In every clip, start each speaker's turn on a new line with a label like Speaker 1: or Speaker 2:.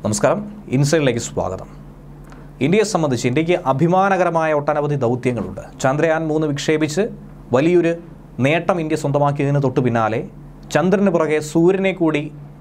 Speaker 1: നമസ്കാരം ഇൻസൈഡിലേക്ക് സ്വാഗതം ഇന്ത്യയെ സംബന്ധിച്ച് ഇന്ത്യക്ക് അഭിമാനകരമായ ഒട്ടനവധി ദൗത്യങ്ങളുണ്ട് ചന്ദ്രയാൻ മൂന്ന് വിക്ഷേപിച്ച് വലിയൊരു നേട്ടം ഇന്ത്യ സ്വന്തമാക്കിയതിന് തൊട്ടു പിന്നാലെ ചന്ദ്രന് പുറകെ സൂര്യനെ കൂടി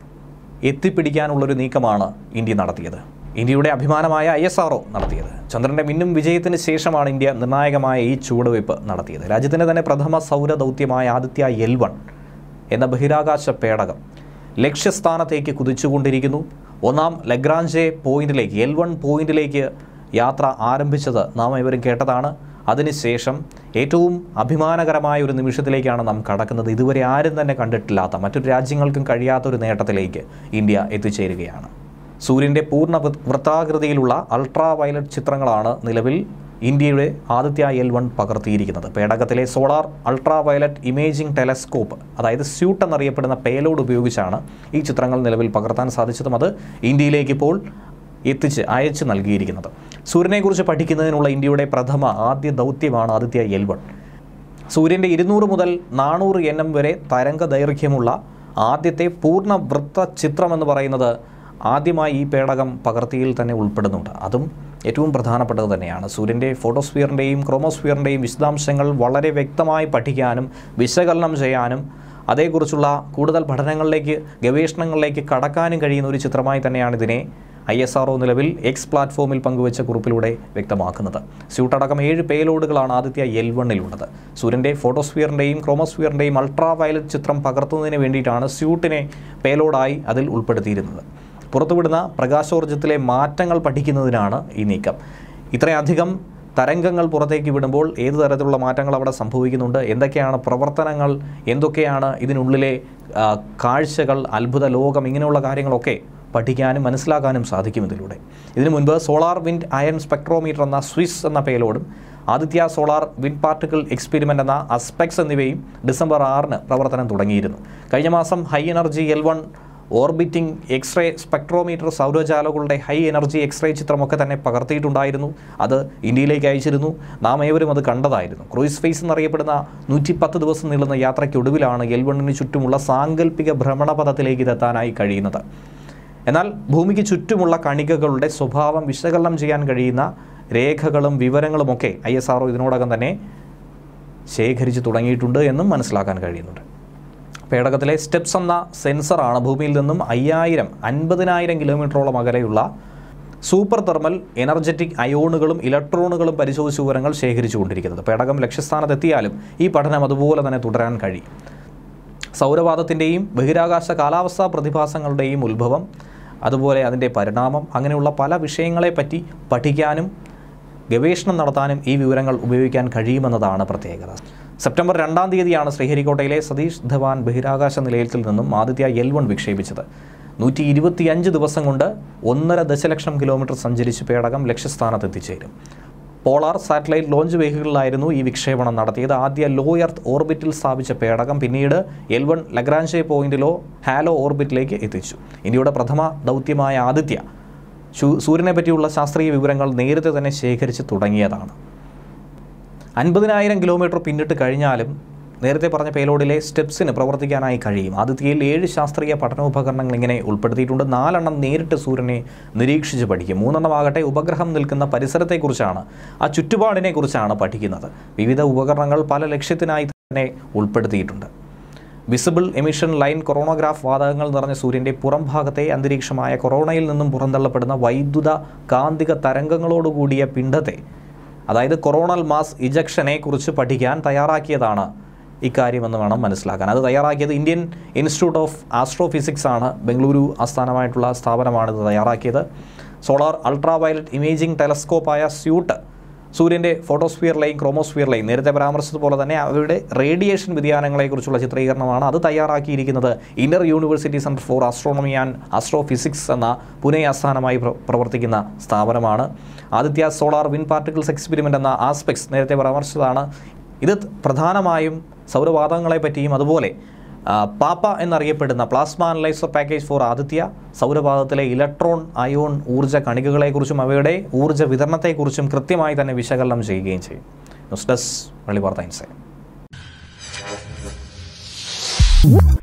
Speaker 1: എത്തിപ്പിടിക്കാനുള്ളൊരു നീക്കമാണ് ഇന്ത്യ നടത്തിയത് ഇന്ത്യയുടെ അഭിമാനമായ ഐ എസ് ആർഒ നടത്തിയത് ചന്ദ്രൻ്റെ മിന്നും വിജയത്തിന് ശേഷമാണ് ഇന്ത്യ നിർണായകമായ ഈ ചുവടുവയ്പ് നടത്തിയത് രാജ്യത്തിൻ്റെ തന്നെ പ്രഥമ സൗര ദൗത്യമായ ആദിത്യ എൽ വൺ എന്ന ബഹിരാകാശ പേടകം ലക്ഷ്യസ്ഥാനത്തേക്ക് കുതിച്ചുകൊണ്ടിരിക്കുന്നു ഒന്നാം ലഗ്രാഞ്ചെ പോയിന്റിലേക്ക് എൽ വൺ പോയിന്റിലേക്ക് യാത്ര ആരംഭിച്ചത് നാം ഇവരും കേട്ടതാണ് അതിനുശേഷം ഏറ്റവും അഭിമാനകരമായ ഒരു നിമിഷത്തിലേക്കാണ് നാം കടക്കുന്നത് ഇതുവരെ ആരും തന്നെ കണ്ടിട്ടില്ലാത്ത മറ്റൊരു രാജ്യങ്ങൾക്കും കഴിയാത്ത ഒരു നേട്ടത്തിലേക്ക് ഇന്ത്യ എത്തിച്ചേരുകയാണ് സൂര്യൻ്റെ പൂർണ്ണ വൃ- വൃത്താകൃതിയിലുള്ള അൾട്രാ വയലറ്റ് ചിത്രങ്ങളാണ് നിലവിൽ ഇന്ത്യയുടെ ആദിത്യ എൽ വൺ പകർത്തിയിരിക്കുന്നത് പേടകത്തിലെ solar ultra violet imaging telescope അതായത് സ്യൂട്ട് എന്നറിയപ്പെടുന്ന പേലോഡ് ഉപയോഗിച്ചാണ് ഈ ചിത്രങ്ങൾ നിലവിൽ പകർത്താൻ സാധിച്ചതും അത് ഇന്ത്യയിലേക്ക് ഇപ്പോൾ എത്തിച്ച് അയച്ച് നൽകിയിരിക്കുന്നത് സൂര്യനെക്കുറിച്ച് പഠിക്കുന്നതിനുള്ള ഇന്ത്യയുടെ പ്രഥമ ആദ്യ ദൗത്യമാണ് ആദിത്യ എൽ വൺ സൂര്യൻ്റെ ഇരുന്നൂറ് മുതൽ നാനൂറ് എൻ എം വരെ തരംഗ ദൈർഘ്യമുള്ള ആദ്യത്തെ പൂർണ്ണ വൃത്ത ചിത്രം എന്ന് പറയുന്നത് ആദ്യമായി ഈ പേടകം പകർത്തിയിൽ തന്നെ ഉൾപ്പെടുന്നുണ്ട് അതും ഏറ്റവും പ്രധാനപ്പെട്ടത് തന്നെയാണ് സൂര്യൻ്റെ ഫോട്ടോസ്ഫിയറിൻ്റെയും ക്രോമോസ്ഫിയറിൻ്റെയും വിശദാംശങ്ങൾ വളരെ വ്യക്തമായി പഠിക്കാനും വിശകലനം ചെയ്യാനും അതേക്കുറിച്ചുള്ള കൂടുതൽ പഠനങ്ങളിലേക്ക് ഗവേഷണങ്ങളിലേക്ക് കടക്കാനും കഴിയുന്ന ഒരു ചിത്രമായി തന്നെയാണ് ഇതിനെ ഐ എസ് ആർ നിലവിൽ എക്സ് പ്ലാറ്റ്ഫോമിൽ പങ്കുവച്ച കുറിപ്പിലൂടെ വ്യക്തമാക്കുന്നത് സ്യൂട്ട് അടക്കം ഏഴ് പേലോഡുകളാണ് ആദിത്യ എൽ വണ്ണിലുള്ളത് സൂര്യൻ്റെ ഫോട്ടോസ്ഫിയറിൻ്റെയും ക്രോമോസ്ഫിയറിൻ്റെയും അൾട്രാ വയലറ്റ് ചിത്രം പകർത്തുന്നതിന് വേണ്ടിയിട്ടാണ് സ്യൂട്ടിനെ പേലോഡായി അതിൽ ഉൾപ്പെടുത്തിയിരുന്നത് പുറത്തുവിടുന്ന പ്രകാശോർജ്ജത്തിലെ മാറ്റങ്ങൾ പഠിക്കുന്നതിനാണ് ഈ നീക്കം ഇത്രയധികം തരംഗങ്ങൾ പുറത്തേക്ക് വിടുമ്പോൾ ഏത് തരത്തിലുള്ള മാറ്റങ്ങൾ അവിടെ സംഭവിക്കുന്നുണ്ട് എന്തൊക്കെയാണ് പ്രവർത്തനങ്ങൾ എന്തൊക്കെയാണ് ഇതിനുള്ളിലെ ആ, കാഴ്ചകൾ അത്ഭുത ലോകം ഇങ്ങനെയുള്ള കാര്യങ്ങളൊക്കെ പഠിക്കാനും മനസ്സിലാക്കാനും സാധിക്കും ഇതിലൂടെ ഇതിനു മുൻപ് സോളാർ വിൻഡ് അയൺ സ്പെക്ട്രോമീറ്റർ എന്ന സ്വിസ് എന്ന പേലോടും Aditya solar wind particle experiment എന്ന അസ്പെക്സ് എന്നിവയും ഡിസംബർ ആറിന് പ്രവർത്തനം തുടങ്ങിയിരുന്നു കഴിഞ്ഞ മാസം high energy L one orbiting X ray spectrometer സൗരജാലകളുടെ ഹൈ എനർജി എക്സ്റേ ചിത്രമൊക്കെ തന്നെ പകർത്തിയിട്ടുണ്ടായിരുന്നു അത് ഇന്ത്യയിലേക്ക് അയച്ചിരുന്നു നാം ഏവരും അത് കണ്ടതായിരുന്നു ക്രൂയിസ് ഫേസ് എന്നറിയപ്പെടുന്ന നൂറ്റി പത്ത് ദിവസം നീളുന്ന യാത്രയ്ക്കൊടുവിലാണ് എൽ വണ്ണിന് ചുറ്റുമുള്ള സാങ്കല്പിക ഭ്രമണപഥത്തിലേക്ക് ഇതെത്താനായി കഴിയുന്നത് എന്നാൽ ഭൂമിക്ക് ചുറ്റുമുള്ള കണികകളുടെ സ്വഭാവം വിശകലനം ചെയ്യാൻ കഴിയുന്ന രേഖകളും വിവരങ്ങളുമൊക്കെ ഐ എസ് ആർ ഇതിനോടകം തന്നെ ശേഖരിച്ചു തുടങ്ങിയിട്ടുണ്ട് എന്നും മനസ്സിലാക്കാൻ കഴിയുന്നുണ്ട് പേടകത്തിലെ സ്റ്റെപ്സ് എന്ന സെൻസറാണ് ഭൂമിയിൽ നിന്നും അയ്യായിരം അൻപതിനായിരം കിലോമീറ്ററോളം അകലെയുള്ള സൂപ്പർ തെർമൽ എനർജറ്റിക് അയോണുകളും ഇലക്ട്രോണുകളും പരിശോധിച്ച വിവരങ്ങൾ ശേഖരിച്ചുകൊണ്ടിരിക്കുന്നത് പേടകം ലക്ഷ്യസ്ഥാനത്തെത്തിയാലും ഈ പഠനം അതുപോലെ തന്നെ തുടരാൻ കഴിയും സൗരവാദത്തിൻ്റെയും ബഹിരാകാശ കാലാവസ്ഥാ പ്രതിഭാസങ്ങളുടെയും ഉത്ഭവം അതുപോലെ അതിൻ്റെ പരിണാമം അങ്ങനെയുള്ള പല വിഷയങ്ങളെപ്പറ്റി പഠിക്കാനും ഗവേഷണം നടത്താനും ഈ വിവരങ്ങൾ ഉപയോഗിക്കാൻ കഴിയുമെന്നതാണ് പ്രത്യേകത സെപ്റ്റംബർ രണ്ടാം തീയതിയാണ് ശ്രീഹരിക്കോട്ടയിലെ സതീഷ് ധവാൻ ബഹിരാകാശ നിലയത്തിൽ നിന്നും ആദിത്യ എൽ വൺ വിക്ഷേപിച്ചത് നൂറ്റി ഇരുപത്തിയഞ്ച് ദിവസം കൊണ്ട് ഒന്നര ദശലക്ഷം കിലോമീറ്റർ സഞ്ചരിച്ച് പേടകം ലക്ഷ്യസ്ഥാനത്ത് എത്തിച്ചേരും പോളാർ സാറ്റലൈറ്റ് ലോഞ്ച് വെഹിക്കിളിലായിരുന്നു ഈ വിക്ഷേപണം നടത്തിയത് ആദ്യ ലോ എർത്ത് ഓർബിറ്റിൽ സ്ഥാപിച്ച പേടകം പിന്നീട് എൽ വൺ ലഗ്രാഞ്ചെ പോയിന്റിലോ ഹാലോ ഓർബിറ്റിലേക്ക് എത്തിച്ചു ഇന്ത്യയുടെ പ്രഥമ ദൗത്യമായ ആദിത്യ ശു- സൂര്യനെ പറ്റിയുള്ള ശാസ്ത്രീയ വിവരങ്ങൾ നേരത്തെ തന്നെ ശേഖരിച്ച് തുടങ്ങിയതാണ് അൻപതിനായിരം കിലോമീറ്റർ പിന്നിട്ട് കഴിഞ്ഞാലും നേരത്തെ പറഞ്ഞ പേലോഡിലെ സ്റ്റെപ്സിന് പ്രവർത്തിക്കാനായി കഴിയും ആദിത്യയിൽ ഏഴ് ശാസ്ത്രീയ പഠനോപകരണങ്ങൾ ഇങ്ങനെ ഉൾപ്പെടുത്തിയിട്ടുണ്ട് നാലെണ്ണം നേരിട്ട് സൂര്യനെ നിരീക്ഷിച്ച് പഠിക്കും മൂന്നെണ്ണമാകട്ടെ ഉപഗ്രഹം നിൽക്കുന്ന പരിസരത്തെക്കുറിച്ചാണ് ആ ചുറ്റുപാടിനെ കുറിച്ചാണ് പഠിക്കുന്നത് വിവിധ ഉപകരണങ്ങൾ പല ലക്ഷ്യത്തിനായി തന്നെ ഉൾപ്പെടുത്തിയിട്ടുണ്ട് വിസിബിൾ എമിഷൻ ലൈൻ കൊറോണോഗ്രാഫ് വാതകങ്ങൾ നിറഞ്ഞ സൂര്യൻ്റെ പുറം ഭാഗത്തെ അന്തരീക്ഷമായ കൊറോണയിൽ നിന്നും പുറന്തള്ളപ്പെടുന്ന വൈദ്യുത കാന്തിക തരംഗങ്ങളോടുകൂടിയ പിണ്ഡത്തെ അതായത് കൊറോണൽ മാസ് ഇജക്ഷനെ കുറിച്ച് പഠിക്കാൻ തയ്യാറാക്കിയതാണ് ഇക്കാര്യമെന്ന് വേണം മനസ്സിലാക്കാൻ അത് തയ്യാറാക്കിയത് ഇന്ത്യൻ ഇൻസ്റ്റിറ്റ്യൂട്ട് ഓഫ് ആസ്ട്രോഫിസിക്സ് ആണ് ബംഗളൂരു ആസ്ഥാനമായിട്ടുള്ള സ്ഥാപനമാണ് ഇത് തയ്യാറാക്കിയത് സോളാർ അൾട്രാ വയലറ്റ് ഇമേജിംഗ് ടെലസ്കോപ്പായ സ്യൂട്ട് സൂര്യൻ്റെ ഫോട്ടോസ്ഫിയറിലെയും ക്രോമോസ്ഫിയറിലെയും നേരത്തെ പരാമർശിച്ചതുപോലെ തന്നെ അവരുടെ റേഡിയേഷൻ വ്യതിയാനങ്ങളെക്കുറിച്ചുള്ള ചിത്രീകരണമാണ് അത് തയ്യാറാക്കിയിരിക്കുന്നത് inter university centre for astronomy and astrophysics എന്ന പുനെ ആസ്ഥാനമായി പ്ര- പ്രവർത്തിക്കുന്ന സ്ഥാപനമാണ് Aditya solar wind particles experiment എന്ന ആസ്പെക്ട്സ് നേരത്തെ പരാമർശിച്ചതാണ് ഇത് പ്രധാനമായും സൗരവാതകങ്ങളെ പറ്റിയും അതുപോലെ ആ, പാപ്പ എന്നറിയപ്പെടുന്ന plasma analyser package for Aditya സൗരപാതത്തിലെ ഇലക്ട്രോൺ അയോൺ ഊർജ്ജ കണികകളെക്കുറിച്ചും അവയുടെ ഊർജ്ജ വിതരണത്തെക്കുറിച്ചും കൃത്യമായി തന്നെ വിശകലനം ചെയ്യുകയും ചെയ്യും ന്യൂസ് ഡെസ്ക് വെള്ളി വാർത്ത ഇൻസൈറ്റ്